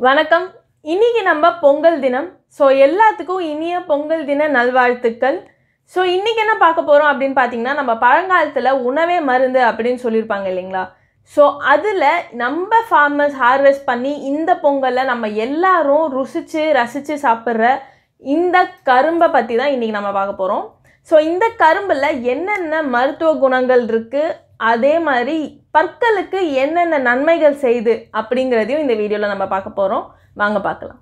வணக்கம் இன்னைக்கு நம்ம பொங்கல் தினம் ஸோ எல்லாத்துக்கும் இனிய பொங்கல் தின நல்வாழ்த்துக்கள் ஸோ இன்னைக்கு என்ன பார்க்க போகிறோம் அப்படின்னு பார்த்தீங்கன்னா நம்ம பழங்காலத்தில் உணவே மருந்து அப்படின்னு சொல்லியிருப்பாங்க இல்லைங்களா ஸோ அதில் நம்ம ஃபார்மர்ஸ் ஹார்வெஸ்ட் பண்ணி இந்த பொங்கலில் நம்ம எல்லாரும் ருசித்து ரசித்து சாப்பிட்ற இந்த கரும்பை பற்றி தான் இன்றைக்கி நம்ம பார்க்க போகிறோம் ஸோ இந்த கரும்பில் என்னென்ன மருத்துவ குணங்கள் இருக்குது அதே மாதிரி பற்களுக்கு என்னென்ன நன்மைகள் செய்யுது அப்படிங்கிறதையும் இந்த வீடியோவில் நம்ம பார்க்க போகிறோம் வாங்க பார்க்கலாம்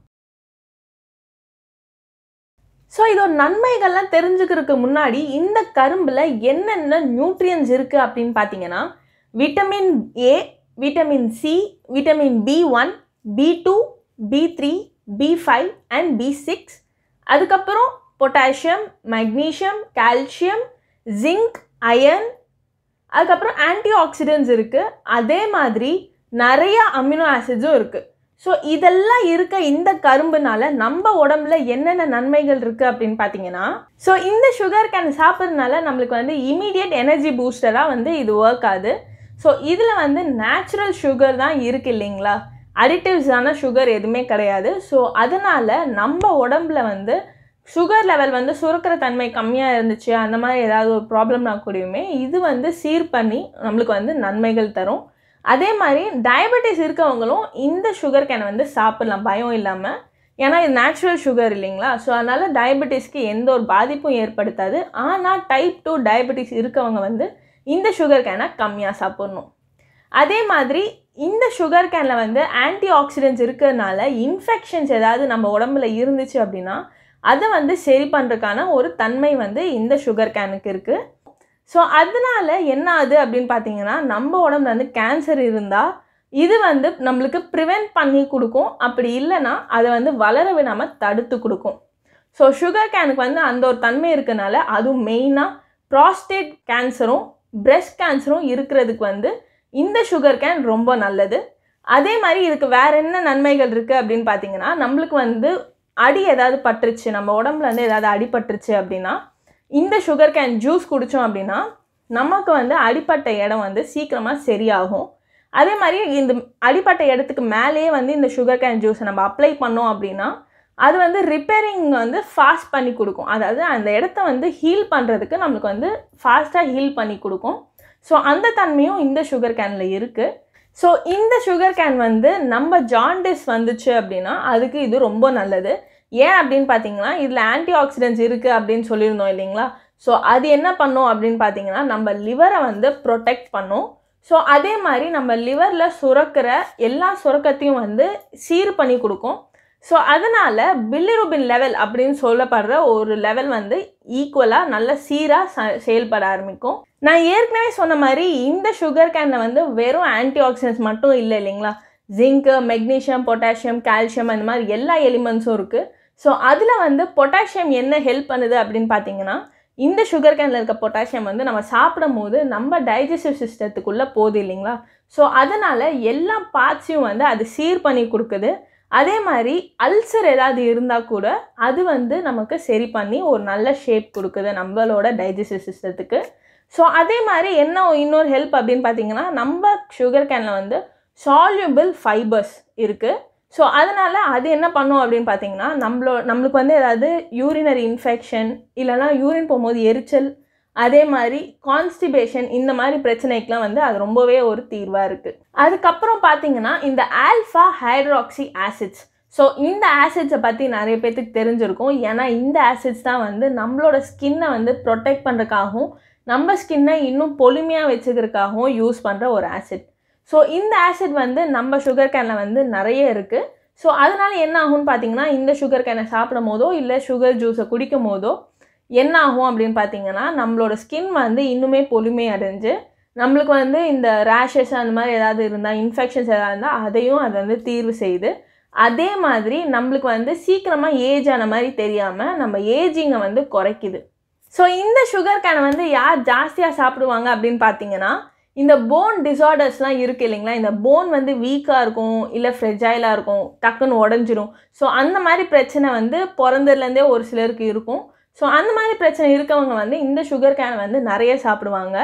ஸோ இதோட நன்மைகள்லாம் தெரிஞ்சுக்கிறதுக்கு முன்னாடி இந்த கரும்பில் என்னென்ன நியூட்ரியன்ஸ் இருக்குது அப்படின்னு பார்த்தீங்கன்னா vitamin A vitamin C vitamin B one B two B three B five and B six அதுக்கப்புறம் potassium magnesium calcium zinc iron அதுக்கப்புறம் ஆன்டி ஆக்சிடென்ட்ஸ் இருக்குது அதே மாதிரி நிறைய அமினோ ஆசிட்ஸும் இருக்குது ஸோ இதெல்லாம் இருக்க இந்த கரும்புனால நம்ம உடம்புல என்னென்ன நன்மைகள் இருக்குது அப்படின்னு பார்த்தீங்கன்னா ஸோ இந்த சுகர் கேன் சாப்பிட்றதுனால நம்மளுக்கு வந்து இமீடியட் எனர்ஜி பூஸ்டராக வந்து இது ஒர்க் ஆகுது ஸோ இதில் வந்து நேச்சுரல் சுகர் தான் இருக்குது இல்லைங்களா அடிட்டிவ்ஸான சுகர் எதுவுமே கிடையாது ஸோ அதனால் நம்ம உடம்புல வந்து சுகர் லெவல் வந்து சுரக்கிற தன்மை கம்மியாக இருந்துச்சு அந்த மாதிரி ஏதாவது ஒரு ப்ராப்ளம்னா கூடயுமே இது வந்து சீர் பண்ணி நம்மளுக்கு வந்து நன்மைகள் தரும் அதே மாதிரி டயபெட்டிஸ் இருக்கவங்களும் இந்த சுகர் கேனை வந்து சாப்பிட்லாம் பயம் இல்லாமல் ஏன்னா இது நேச்சுரல் சுகர் இல்லைங்களா ஸோ அதனால் டயபெட்டிஸ்க்கு எந்த ஒரு பாதிப்பும் ஏற்படுத்தாது ஆனால் டைப் டூ டயபெட்டிஸ் இருக்கவங்க வந்து இந்த சுகர் கேனை கம்மியாக சாப்பிட்ணும் அதே மாதிரி இந்த சுகர் கேனில் வந்து ஆன்டி ஆக்சிடென்ட்ஸ் இருக்கிறதுனால இன்ஃபெக்ஷன்ஸ் ஏதாவது நம்ம உடம்புல இருந்துச்சு அப்படின்னா அதை வந்து சரி பண்ணுறதுக்கான ஒரு தன்மை வந்து இந்த சுகர் கேனுக்கு இருக்குது ஸோ அதனால என்ன ஆகுது அப்படின்னு பார்த்தீங்கன்னா நம்ம உடம்புல வந்து கேன்சர் இருந்தால் இது வந்து நம்மளுக்கு ப்ரிவெண்ட் பண்ணி கொடுக்கும் அப்படி இல்லைன்னா அதை வந்து வளர விடாமல் தடுத்து கொடுக்கும் ஸோ சுகர் கேனுக்கு வந்து அந்த ஒரு தன்மை இருக்கனால அதுவும் மெயினாக ப்ராஸ்டேட் கேன்சரும் பிரெஸ்ட் கேன்சரும் இருக்கிறதுக்கு வந்து இந்த சுகர் கேன் ரொம்ப நல்லது அதே மாதிரி இதுக்கு வேற என்ன நன்மைகள் இருக்குது அப்படின்னு பார்த்தீங்கன்னா நம்மளுக்கு வந்து அடி ஏதாவது பட்டுருச்சு நம்ம உடம்புல வந்து ஏதாவது அடிபட்டுருச்சு அப்படின்னா இந்த சுகர் கேன் ஜூஸ் குடித்தோம் அப்படின்னா நமக்கு வந்து அடிப்பட்ட இடம் வந்து சீக்கிரமாக சரியாகும் அதே மாதிரி இந்த அடிப்பட்ட இடத்துக்கு மேலேயே வந்து இந்த சுகர் கேன் ஜூஸை நம்ம அப்ளை பண்ணோம் அப்படின்னா அது வந்து ரிப்பேரிங் வந்து ஃபாஸ்ட் பண்ணி கொடுக்கும் அதாவது அந்த இடத்த வந்து ஹீல் பண்ணுறதுக்கு நம்மளுக்கு வந்து ஃபாஸ்ட்டாக ஹீல் பண்ணி கொடுக்கும் ஸோ அந்த தன்மையும் இந்த சுகர் கேனில் இருக்குது ஸோ இந்த சுகர் கேன் வந்து நம்ம ஜாண்டிஸ் வந்துச்சு அப்படின்னா அதுக்கு இது ரொம்ப நல்லது ஏன் அப்படின்னு பார்த்தீங்கன்னா இதில் ஆன்டி ஆக்சிடென்ட்ஸ் இருக்குது அப்படின்னு சொல்லியிருந்தோம் இல்லைங்களா ஸோ அது என்ன பண்ணும் அப்படின்னு பார்த்தீங்கன்னா நம்ம லிவரை வந்து ப்ரொடெக்ட் பண்ணும் ஸோ அதே மாதிரி நம்ம லிவரில் சுரக்கிற எல்லா சுரக்கத்தையும் வந்து சீர் பண்ணி கொடுக்கும் ஸோ அதனால் பில்லிருபின் லெவல் அப்படின்னு சொல்லப்படுற ஒரு லெவல் வந்து ஈக்குவலாக நல்ல சீராக ச செயல்பட ஆரம்பிக்கும் நான் ஏற்கனவே சொன்ன மாதிரி இந்த சுகர் கேனில் வந்து வெறும் ஆன்டி ஆக்சிடென்ட்ஸ் மட்டும் இல்லை இல்லைங்களா ஜிங்க்கு மெக்னீஷியம் பொட்டாசியம் கால்சியம் அந்த மாதிரி எல்லா எலிமெண்ட்ஸும் இருக்குது ஸோ அதில் வந்து பொட்டாசியம் என்ன ஹெல்ப் பண்ணுது அப்படின்னு பார்த்தீங்கன்னா இந்த சுகர் கேனில் இருக்க பொட்டாசியம் வந்து நம்ம சாப்பிடும் போது நம்ம டைஜஸ்டிவ் சிஸ்டத்துக்குள்ளே போகுது இல்லைங்களா ஸோ அதனால் எல்லா பார்ட்ஸையும் வந்து அது சீர் பண்ணி கொடுக்குது அதே மாதிரி அல்சர் ஏதாவது இருந்தால் கூட அது வந்து நமக்கு சரி பண்ணி ஒரு நல்ல ஷேப் கொடுக்குது நம்மளோட டைஜஸ்டிவ் சிஸ்டத்துக்கு ஸோ அதே மாதிரி என்ன இன்னொரு ஹெல்ப் அப்படின்னு பார்த்தீங்கன்னா நம்ம சுகர் கேனில் வந்து சால்யூபிள் ஃபைபர்ஸ் இருக்குது ஸோ அதனால் அது என்ன பண்ணும் அப்படின்னு பார்த்தீங்கன்னா நம்மளோ நம்மளுக்கு வந்து ஏதாவது யூரினரி இன்ஃபெக்ஷன் இல்லைனா யூரின் போகும்போது எரிச்சல் அதே மாதிரி கான்ஸ்டிபேஷன் இந்த மாதிரி பிரச்சனைக்கெலாம் வந்து அது ரொம்பவே ஒரு தீர்வாக இருக்குது அதுக்கப்புறம் பார்த்தீங்கன்னா இந்த ஆல்ஃபா ஹைட்ராக்சி ஆசிட்ஸ் ஸோ இந்த ஆசிட்ஸை பற்றி நிறைய பேர்த்துக்கு தெரிஞ்சிருக்கும் ஏன்னா இந்த ஆசிட்ஸ் தான் வந்து நம்மளோட ஸ்கின்னை வந்து ப்ரொடெக்ட் பண்ணுறதுக்காகவும் நம்ம ஸ்கின்னை இன்னும் பொலிமையாக வச்சுக்கிறதுக்காகவும் யூஸ் பண்ணுற ஒரு ஆசிட் ஸோ இந்த ஆசிட் வந்து நம்ம சுகர் கேனில் வந்து நிறைய இருக்குது ஸோ அதனால் என்ன ஆகும்னு பார்த்தீங்கன்னா இந்த சுகர் கேனை சாப்பிடும் போதோ இல்லை சுகர் ஜூஸை குடிக்கும் போதோ என்ன ஆகும் அப்படின்னு பார்த்தீங்கன்னா நம்மளோட ஸ்கின் வந்து இன்னுமே பொலிமை அடைஞ்சு நம்மளுக்கு வந்து இந்த ரேஷஸ் அந்த மாதிரி ஏதாவது இருந்தால் இன்ஃபெக்ஷன்ஸ் ஏதாவது இருந்தால் அதையும் அது வந்து தீர்வு செய்யுது அதே மாதிரி நம்மளுக்கு வந்து சீக்கிரமாக ஏஜ் ஆன மாதிரி தெரியாமல் நம்ம ஏஜிங்கை வந்து குறைக்குது ஸோ இந்த சுகர் கேனை வந்து யார் ஜாஸ்தியாக சாப்பிடுவாங்க அப்படின்னு பார்த்தீங்கன்னா இந்த போன் டிசார்டர்ஸ்லாம் இருக்குது இல்லைங்களா இந்த போன் வந்து வீக்காக இருக்கும் இல்லை ஃப்ரெஜைலாக இருக்கும் டக்குன்னு உடஞ்சிரும் ஸோ அந்த மாதிரி பிரச்சனை வந்து பிறந்ததுலேருந்தே ஒரு சிலருக்கு இருக்கும் ஸோ அந்த மாதிரி பிரச்சனை இருக்கவங்க வந்து இந்த சுகர் கேனை வந்து நிறைய சாப்பிடுவாங்க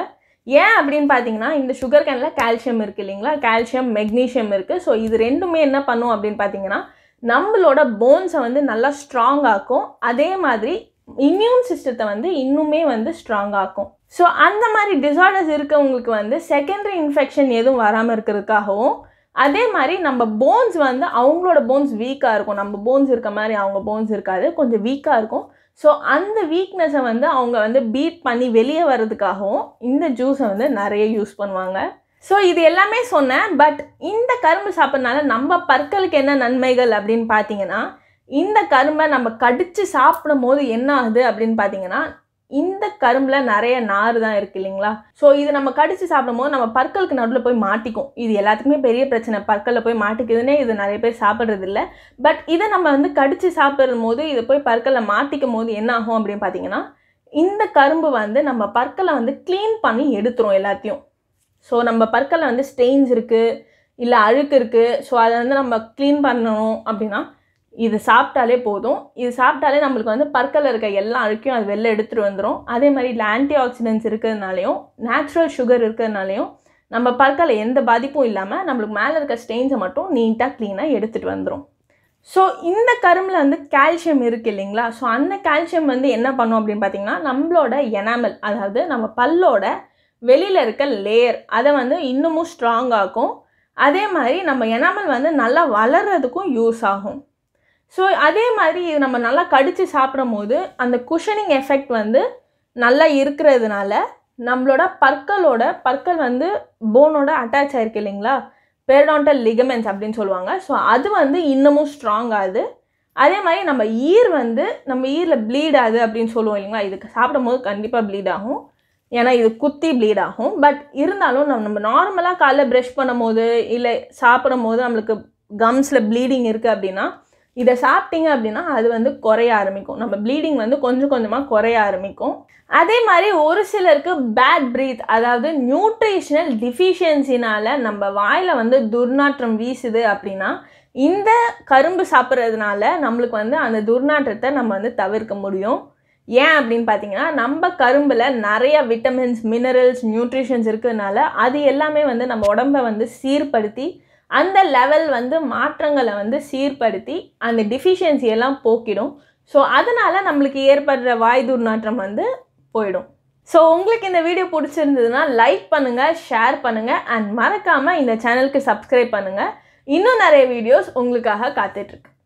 ஏன் அப்படின்னு பார்த்தீங்கன்னா இந்த சுகர் கேனில் கால்சியம் இருக்குது இல்லைங்களா கால்சியம் மெக்னீஷியம் இருக்குது ஸோ இது ரெண்டுமே என்ன பண்ணும் அப்படின்னு பார்த்தீங்கன்னா நம்மளோட போன்ஸை வந்து நல்லா ஸ்ட்ராங் ஆக்கும் அதே மாதிரி இம்யூன் சிஸ்டத்தை வந்து இன்னுமே வந்து ஸ்ட்ராங் ஆக்கும் ஸோ அந்த மாதிரி டிசார்டர்ஸ் இருக்கவங்களுக்கு வந்து செகண்டரி இன்ஃபெக்ஷன் எதுவும் வராமல் இருக்கிறதுக்காகவும் அதே மாதிரி நம்ம போன்ஸ் வந்து அவங்களோட போன்ஸ் வீக்காக இருக்கும் நம்ம போன்ஸ் இருக்க மாதிரி அவங்க போன்ஸ் இருக்காது கொஞ்சம் வீக்காக இருக்கும் ஸோ அந்த வீக்னஸை வந்து அவங்க வந்து பீட் பண்ணி வெளியே வர்றதுக்காகவும் இந்த ஜூஸை வந்து நிறைய யூஸ் பண்ணுவாங்க ஸோ இது எல்லாமே சொன்னேன் பட் இந்த கரும்பு சாப்பிட்றதுனால நம்ம பற்களுக்கு என்ன நன்மைகள் அப்படின்னு பார்த்தீங்கன்னா இந்த கரும்பை நம்ம கடித்து சாப்பிடும் போது என்ன ஆகுது அப்படின்னு பார்த்தீங்கன்னா இந்த கரும்பில் நிறைய நார் தான் இருக்குது இல்லைங்களா ஸோ இது நம்ம கடித்து சாப்பிடும்போது நம்ம பற்களுக்கு நடுவில் போய் மாட்டிக்கும் இது எல்லாத்துக்குமே பெரிய பிரச்சனை பற்களில் போய் மாட்டிக்குதுன்னே இது நிறைய பேர் சாப்பிட்றது இல்லை பட் இதை நம்ம வந்து கடித்து சாப்பிடும் போது இதை போய் பற்களில் மாட்டிக்கும் போது என்ன ஆகும் அப்படின்னு பார்த்தீங்கன்னா இந்த கரும்பு வந்து நம்ம பற்களை வந்து க்ளீன் பண்ணி எடுத்துரும் எல்லாத்தையும் ஸோ நம்ம பற்களில் வந்து ஸ்டெயின்ஸ் இருக்குது இல்லை அழுக்கு இருக்குது ஸோ அதை வந்து நம்ம க்ளீன் பண்ணணும் அப்படின்னா இது சாப்பிட்டாலே போதும் இது சாப்பிட்டாலே நம்மளுக்கு வந்து பற்களில் இருக்க எல்லா அழுக்கையும் அது வெளில எடுத்துகிட்டு வந்துடும் அதே மாதிரி இதில் ஆன்டி ஆக்சிடென்ட்ஸ் இருக்கிறதுனாலையும் நேச்சுரல் சுகர் இருக்கிறதுனாலையும் நம்ம பற்களில் எந்த பாதிப்பும் இல்லாமல் நம்மளுக்கு மேலே இருக்க ஸ்டெயின்ஸை மட்டும் நீட்டாக க்ளீனாக எடுத்துகிட்டு வந்துடும் ஸோ இந்த கரும்பில் வந்து கால்சியம் இருக்குது இல்லைங்களா ஸோ அந்த கால்சியம் வந்து என்ன பண்ணும் அப்படின்னு பார்த்தீங்கன்னா நம்மளோட எனாமல் அதாவது நம்ம பல்லோட வெளியில் இருக்க லேயர் அதை வந்து இன்னமும் ஸ்ட்ராங் ஆக்கும் அதே மாதிரி நம்ம எனாமல் வந்து நல்லா வளர்கிறதுக்கும் யூஸ் ஆகும் ஸோ அதே மாதிரி இது நம்ம நல்லா கடித்து சாப்பிடும் போது அந்த குஷனிங் எஃபெக்ட் வந்து நல்லா இருக்கிறதுனால நம்மளோட பற்களோட பற்கள் வந்து போனோட அட்டாச் ஆயிருக்கு இல்லைங்களா பெரடான்டல் லிகமெண்ட்ஸ் அப்படின்னு சொல்லுவாங்க ஸோ அது வந்து இன்னமும் ஸ்ட்ராங் ஆகுது அதே மாதிரி நம்ம ஈர் வந்து நம்ம ஈரில் ப்ளீட் ஆகுது அப்படின்னு சொல்லுவோம் இல்லைங்களா இதுக்கு சாப்பிடும் போது கண்டிப்பாக ப்ளீட் ஆகும் ஏன்னா இது குத்தி ப்ளீட் ஆகும் பட் இருந்தாலும் நம்ம நம்ம நார்மலாக காலைல ப்ரஷ் பண்ணும் போது இல்லை சாப்பிடும் போது நம்மளுக்கு கம்ஸில் ப்ளீடிங் இருக்குது அப்படின்னா இதை சாப்பிட்டீங்க அப்படின்னா அது வந்து குறைய ஆரம்பிக்கும் நம்ம ப்ளீடிங் வந்து கொஞ்சம் கொஞ்சமாக குறைய ஆரம்பிக்கும் அதே மாதிரி ஒரு சிலருக்கு பேட் ப்ரீத் அதாவது நியூட்ரிஷனல் டிஃபிஷியன்சினால் நம்ம வாயில் வந்து துர்நாற்றம் வீசுது அப்படின்னா இந்த கரும்பு சாப்பிட்றதுனால நம்மளுக்கு வந்து அந்த துர்நாற்றத்தை நம்ம வந்து தவிர்க்க முடியும் ஏன் அப்படின்னு பார்த்தீங்கன்னா நம்ம கரும்பில் நிறைய விட்டமின்ஸ் மினரல்ஸ் நியூட்ரிஷன்ஸ் இருக்கிறதுனால அது எல்லாமே வந்து நம்ம உடம்பை வந்து சீர்படுத்தி அந்த லெவல் வந்து மாற்றங்களை வந்து சீர்படுத்தி அந்த டிஃபிஷியன்சி எல்லாம் போக்கிடும் ஸோ அதனால் நம்மளுக்கு ஏற்படுற வாய் துர்நாற்றம் வந்து போயிடும் ஸோ உங்களுக்கு இந்த வீடியோ பிடிச்சிருந்ததுன்னா லைக் பண்ணுங்கள் ஷேர் பண்ணுங்கள் அண்ட் மறக்காமல் இந்த சேனலுக்கு சப்ஸ்கிரைப் பண்ணுங்கள் இன்னும் நிறைய வீடியோஸ் உங்களுக்காக காத்துட்ருக்கு